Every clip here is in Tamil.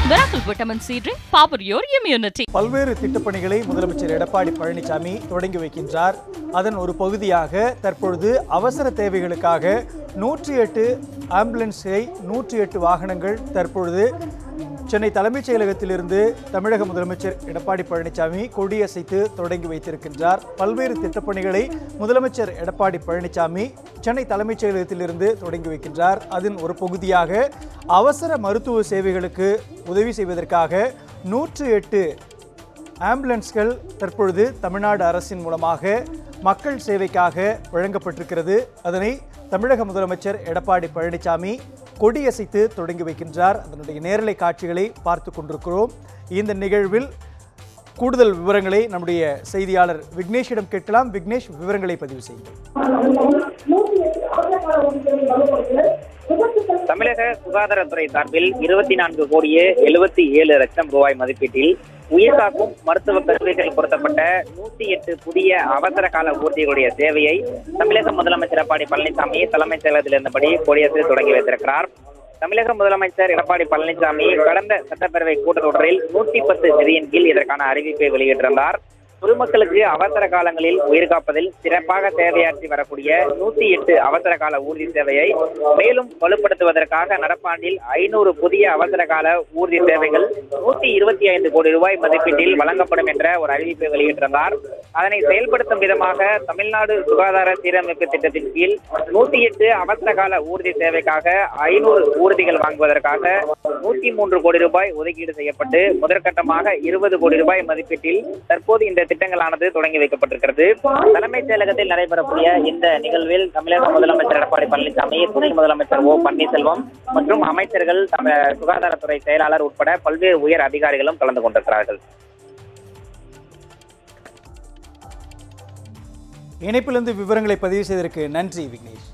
Miracle Vitamin C Drink, power your immunity. பல்வேறு திட்டப்பணிகளை முதலமைச்சர் எடப்பாடி பழனிசாமி தொடங்கி வைக்கின்றார் அதன் ஒரு பகுதியாக தற்பொழுது அவசர தேவைகளுக்காக நூற்றி எட்டு ஆம்புலன்ஸை நூற்றி எட்டு வாகனங்கள் தற்பொழுது சென்னை தலைமைச் செயலகத்திலிருந்து தமிழக முதலமைச்சர் எடப்பாடி பழனிசாமி கொடியசைத்து தொடங்கி வைத்திருக்கின்றார் பல்வேறு திட்டப்பணிகளை முதலமைச்சர் எடப்பாடி பழனிசாமி சென்னை தலைமைச் செயலகத்திலிருந்து தொடங்கி வைக்கின்றார் அதன் ஒரு பகுதியாக அவசர மருத்துவ சேவைகளுக்கு உதவி செய்வதற்காக நூற்று எட்டு ஆம்புலன்ஸ்கள் தற்பொழுது தமிழ்நாடு அரசின் மூலமாக மக்கள் சேவைக்காக வழங்கப்பட்டிருக்கிறது அதனை தமிழக முதலமைச்சர் எடப்பாடி பழனிசாமி கொடியசைத்து தொடங்கி வைக்கின்றார் அதனுடைய நேரலை காட்சிகளை பார்த்து கொண்டிருக்கிறோம் இந்த நிகழ்வில் கூடுதல் விவரங்களை நம்முடைய செய்தியாளர் விக்னேஷிடம் கேட்கலாம் விக்னேஷ் விவரங்களை பதிவு செய்யுங்கள் தமிழக சுகாதாரத்துறை சார்பில் இருபத்தி நான்கு கோடியே எழுபத்தி ஏழு லட்சம் ரூபாய் மதிப்பீட்டில் உயிர்காக்கும் மருத்துவ கருவிகள் பொருத்தப்பட்ட நூத்தி எட்டு புதிய அவசர கால ஊர்திகளுடைய சேவையை தமிழக முதலமைச்சர் எடப்பாடி பழனிசாமி தலைமைச் செயலகத்தில் இருந்தபடி கொடியரசு தொடங்கி வைத்திருக்கிறார் தமிழக முதலமைச்சர் எடப்பாடி பழனிசாமி கடந்த சட்டப்பேரவை கூட்டத்தொடரில் நூத்தி பத்து நிதியின் கீழ் இதற்கான அறிவிப்பை வெளியிட்டிருந்தார் பொதுமக்களுக்கு அவசர காலங்களில் உயிர் காப்பதில் சிறப்பாக சேவையாற்றி வரக்கூடிய நூத்தி எட்டு அவசர கால ஊர்தி சேவையை மேலும் வலுப்படுத்துவதற்காக நடப்பாண்டில் ஐநூறு புதிய அவசர கால ஊர்தி சேவைகள் நூத்தி இருபத்தி ஐந்து கோடி ரூபாய் மதிப்பீட்டில் வழங்கப்படும் என்ற ஒரு அறிவிப்பை வெளியிட்டிருந்தார் அதனை செயல்படுத்தும் விதமாக தமிழ்நாடு சுகாதார சீரமைப்பு திட்டத்தின் கீழ் நூத்தி எட்டு அவசர கால ஊர்தி சேவைக்காக ஐநூறு ஊர்திகள் வாங்குவதற்காக நூத்தி மூன்று கோடி ரூபாய் ஒதுக்கீடு செய்யப்பட்டு முதற்கட்டமாக இருபது கோடி ரூபாய் மதிப்பீட்டில் தற்போது இந்த திட்டங்களானது தொடங்கி வைக்கப்பட்டிருக்கிறது தலைமைச் செயலகத்தில் நடைபெறக்கூடிய இந்த நிகழ்வில் தமிழக முதலமைச்சர் எடப்பாடி பழனிசாமி துணை முதலமைச்சர் ஓ பன்னீர்செல்வம் மற்றும் அமைச்சர்கள் தம- சுகாதாரத்துறை செயலாளர் உட்பட பல்வேறு உயர் அதிகாரிகளும் கலந்து கொண்டிருக்கிறார்கள் இணைப்பிலிருந்து விவரங்களை பதிவு செய்ததற்கு நன்றி விக்னேஷ்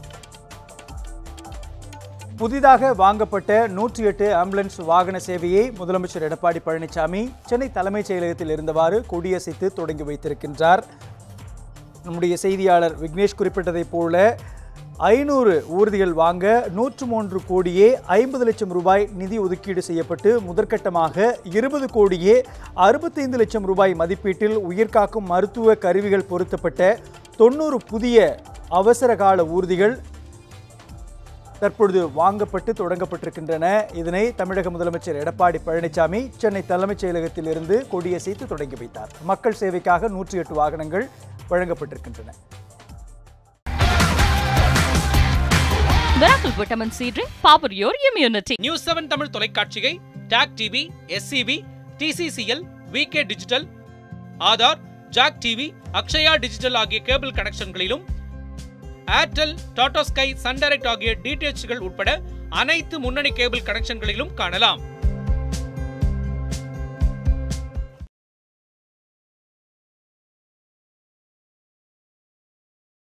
புதிதாக வாங்கப்பட்ட நூற்றி எட்டு ஆம்புலன்ஸ் வாகன சேவையை முதலமைச்சர் எடப்பாடி பழனிசாமி சென்னை தலைமைச் செயலகத்தில் இருந்தவாறு கொடியசைத்து தொடங்கி வைத்திருக்கின்றார் நம்முடைய செய்தியாளர் விக்னேஷ் குறிப்பிட்டதைப் போல ஐநூறு ஊர்திகள் வாங்க நூற்று மூன்று கோடியே ஐம்பது லட்சம் ரூபாய் நிதி ஒதுக்கீடு செய்யப்பட்டு முதற்கட்டமாக இருபது கோடியே அறுபத்தைந்து லட்சம் ரூபாய் மதிப்பீட்டில் உயிர்காக்கும் மருத்துவ கருவிகள் பொருத்தப்பட்ட தொண்ணூறு புதிய அவசர கால ஊர்திகள் தற்பொழுது வாங்கப்பட்டு தொடங்கப்பட்டிருக்கின்றன இதனை தமிழக முதலமைச்சர் எடப்பாடி பழனிசாமி சென்னை தலைமைச் செயலகத்தில் இருந்து கொடியசைத்து தொடங்கி வைத்தார் மக்கள் சேவைக்காக நூற்றி எட்டு வாகனங்கள் வழங்கப்பட்டிருக்கின்றன Miracle Vitamin C Drink, power your immunity. News seven Tamil தொலைக்காட்சியை TAC TV SCP TCCL VK digital Aadhaar jack TV Akshaya digital ஆகிய கேபிள் கனெக்ஷன்களிலும் Airtel Tata sky Sun Direct ஆகிய டிடிஎச்கள் உட்பட அனைத்து முன்னணி கேபிள் கனெக்ஷன்களிலும் காணலாம்